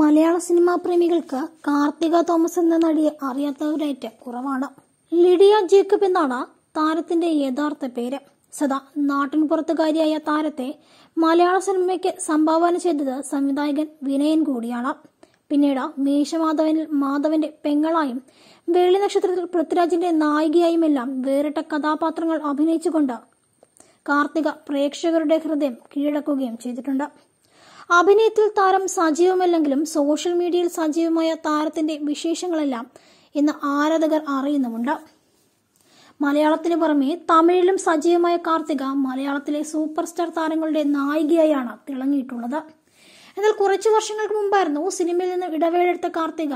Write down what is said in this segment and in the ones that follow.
മലയാള cinema പ്രേമികൾക്ക് Karthika Thomas എന്ന നടിയെ അറിയാത്തവരായിട്ട് കുറവാണ് ലിഡിയ ജേക്കബ് എന്നാണ് താരത്തിന്റെ യഥാർത്ഥ പേര് സദാ നാട്ടിൻപുറത്തുകാരിയായ താരത്തെ മലയാള സിനിമയ്ക്ക് സംഭാവന ചെയ്തത് സംവിധായകൻ വിനയൻ കൂടിയാണ് പിന്നീട് മീശമാധവനിൽ മാധവന്റെ പെങ്ങളായും വെള്ളി നക്ഷത്രത്തിൽ പൃഥ്വിരാജിന്റെ നായികയായുമെല്ലാം വേറിട്ട കഥാപാത്രങ്ങൾ അഭിനയിച്ചുകൊണ്ട് കാർത്തിക പ്രേക്ഷകരുടെ ഹൃദയം കീഴടക്കുകയും ചെയ്തിട്ടുണ്ട് അഭിനയത്തിൽ താരം സജീവമല്ലെങ്കിലും സോഷ്യൽ മീഡിയയിൽ സജീവമായ താരത്തിന്റെ വിശേഷങ്ങളെല്ലാം ഇന്ന് ആരാധകർ അറിയുന്നുമുണ്ട് മലയാളത്തിന് പുറമെ തമിഴിലും സജീവമായ കാർത്തിക മലയാളത്തിലെ സൂപ്പർ സ്റ്റാർ താരങ്ങളുടെ നായികയായാണ് തിളങ്ങിയിട്ടുള്ളത് എന്നാൽ കുറച്ചു വർഷങ്ങൾക്ക് മുമ്പായിരുന്നു സിനിമയിൽ നിന്ന് ഇടവേളെടുത്ത കാർത്തിക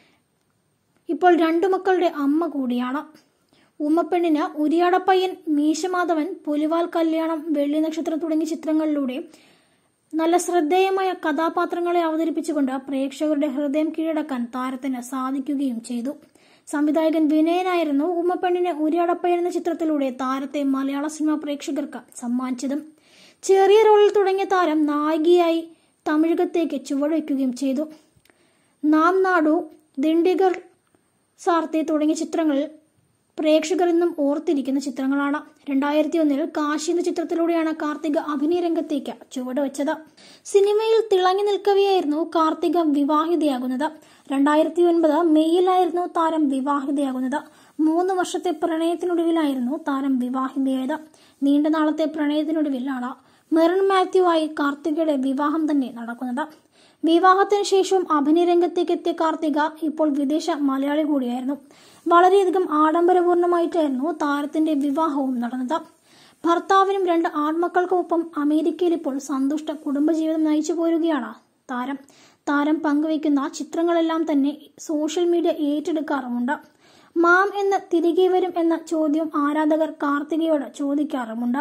ഇപ്പോൾ രണ്ടു മക്കളുടെ അമ്മ കൂടിയാണ് ഉമ്മപ്പെണ്ണിന് ഉരിയാടപ്പയ്യൻ മീശമാധവൻ പുലിവാൽ കല്യാണം വെള്ളി നക്ഷത്രം തുടങ്ങിയ ചിത്രങ്ങളിലൂടെ നല്ല ശ്രദ്ധേയമായ കഥാപാത്രങ്ങളെ അവതരിപ്പിച്ചുകൊണ്ട് പ്രേക്ഷകരുടെ ഹൃദയം കീഴടക്കാൻ താരത്തിന് സാധിക്കുകയും ചെയ്തു സംവിധായകൻ വിനയനായിരുന്നു ഉമ്മപ്പെണ്ണിനെ ഉരിയാടപ്പയ്യൻ എന്ന ചിത്രത്തിലൂടെ താരത്തെ മലയാള സിനിമാ പ്രേക്ഷകർക്ക് സമ്മാനിച്ചതും ചെറിയ റോളിൽ തുടങ്ങിയ താരം നായികയായി തമിഴകത്തേക്ക് ചുവടുവയ്ക്കുകയും ചെയ്തു നാം നാടു ദിണ്ടിഗർ സാർത്തി തുടങ്ങിയ ചിത്രങ്ങളിൽ പ്രേക്ഷകർ ഇന്നും ഓർത്തിരിക്കുന്ന ചിത്രങ്ങളാണ് രണ്ടായിരത്തി ഒന്നിൽ കാശി എന്ന ചിത്രത്തിലൂടെയാണ് കാർത്തിക അഭിനയ രംഗത്തേക്ക് ചുവടുവെച്ചത് സിനിമയിൽ തിളങ്ങി നിൽക്കവെയായിരുന്നു കാർത്തിക വിവാഹിതയാകുന്നത് രണ്ടായിരത്തി ഒൻപത് മെയ്യിലായിരുന്നു താരം വിവാഹിതയാകുന്നത് മൂന്ന് വർഷത്തെ പ്രണയത്തിനൊടുവിലായിരുന്നു താരം വിവാഹിതയായത് നീണ്ട നാളത്തെ പ്രണയത്തിനൊടുവിലാണ് മെറിൻ മാത്യുവായി കാർത്തികയുടെ വിവാഹം തന്നെ നടക്കുന്നത് വിവാഹത്തിന് ശേഷവും അഭിനയ രംഗത്തേക്ക് എത്തിയ കാർത്തിക ഇപ്പോൾ വിദേശ മലയാളി കൂടിയായിരുന്നു വളരെയധികം ആഡംബരപൂർണമായിട്ടായിരുന്നു താരത്തിന്റെ വിവാഹവും നടന്നത് ഭർത്താവിനും രണ്ട് ആൺമക്കൾക്കുമൊപ്പം അമേരിക്കയിൽ ഇപ്പോൾ സന്തുഷ്ട കുടുംബജീവിതം നയിച്ചു പോരുകയാണ് താരം താരം പങ്കുവയ്ക്കുന്ന ചിത്രങ്ങളെല്ലാം തന്നെ സോഷ്യൽ മീഡിയ ഏറ്റെടുക്കാറുമുണ്ട് മാം എന്ന് തിരികെ വരും എന്ന ചോദ്യം ആരാധകർ കാർത്തികയോട് ചോദിക്കാറുമുണ്ട്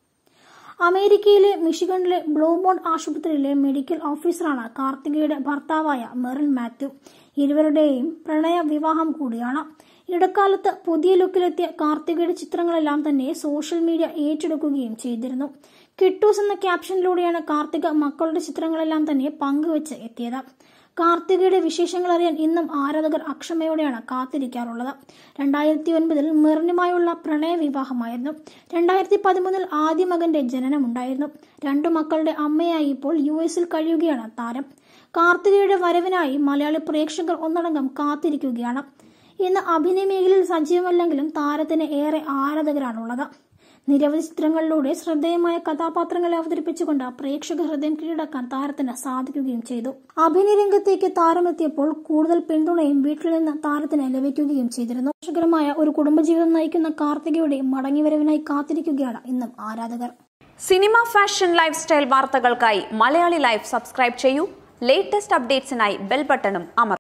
അമേരിക്കയിലെ മിഷിഗണിലെ ബ്ലൂമോണ്ട് ആശുപത്രിയിലെ മെഡിക്കൽ ഓഫീസറാണ് കാർത്തികയുടെ ഭർത്താവായ മെറിൽ മാത്യു ഇരുവരുടെയും പ്രണയ വിവാഹം കൂടിയാണ് ഇടക്കാലത്ത് പുതിയ ലുക്കിലെത്തിയ കാർത്തികയുടെ ചിത്രങ്ങളെല്ലാം തന്നെ സോഷ്യൽ മീഡിയ ഏറ്റെടുക്കുകയും ചെയ്തിരുന്നു കിട്ടൂസ് എന്ന ക്യാപ്ഷനിലൂടെയാണ് കാർത്തിക മക്കളുടെ ചിത്രങ്ങളെല്ലാം തന്നെ പങ്കുവച്ച് എത്തിയത് കാർത്തികയുടെ വിശേഷങ്ങൾ അറിയാൻ ഇന്നും ആരാധകർ അക്ഷമയോടെയാണ് കാത്തിരിക്കാറുള്ളത് രണ്ടായിരത്തി ഒൻപതിൽ മെറിനുമായുള്ള പ്രണയ വിവാഹമായിരുന്നു രണ്ടായിരത്തി പതിമൂന്നിൽ ആദ്യ മകന്റെ ജനനമുണ്ടായിരുന്നു രണ്ടു മക്കളുടെ അമ്മയായി ഇപ്പോൾ യു എസിൽ കഴിയുകയാണ് താരം കാർത്തികയുടെ വരവിനായി മലയാളി പ്രേക്ഷകർ ഒന്നടങ്കം കാത്തിരിക്കുകയാണ് ഇന്ന് അഭിനയ മേഖലയിൽ സജീവമല്ലെങ്കിലും താരത്തിന് ഏറെ ആരാധകരാണുള്ളത് നിരവധി ചിത്രങ്ങളിലൂടെ ശ്രദ്ധേയമായ കഥാപാത്രങ്ങളെ അവതരിപ്പിച്ചുകൊണ്ട് പ്രേക്ഷക ഹൃദയം കീഴടക്കാൻ താരത്തിന് സാധിക്കുകയും ചെയ്തു അഭിനയ രംഗത്തേക്ക് താരമെത്തിയപ്പോൾ കൂടുതൽ പിന്തുണയും വീട്ടിൽ നിന്ന് താരത്തിന് ലഭിക്കുകയും ചെയ്തിരുന്നു രസകരമായ ഒരു കുടുംബജീവിതം നയിക്കുന്ന കാർത്തികയുടെ മടങ്ങിവരവിനായി കാത്തിരിക്കുകയാണ് ഇന്നും ആരാധകർ സിനിമ ഫാഷൻ ലൈഫ് സ്റ്റൈൽ വാർത്തകൾക്കായി മലയാളി ലൈഫ് സബ്സ്ക്രൈബ് ചെയ്യൂ ലേറ്റസ്റ്റ് അപ്ഡേറ്റ്സിനായി ബെൽ ബട്ടണും അമർ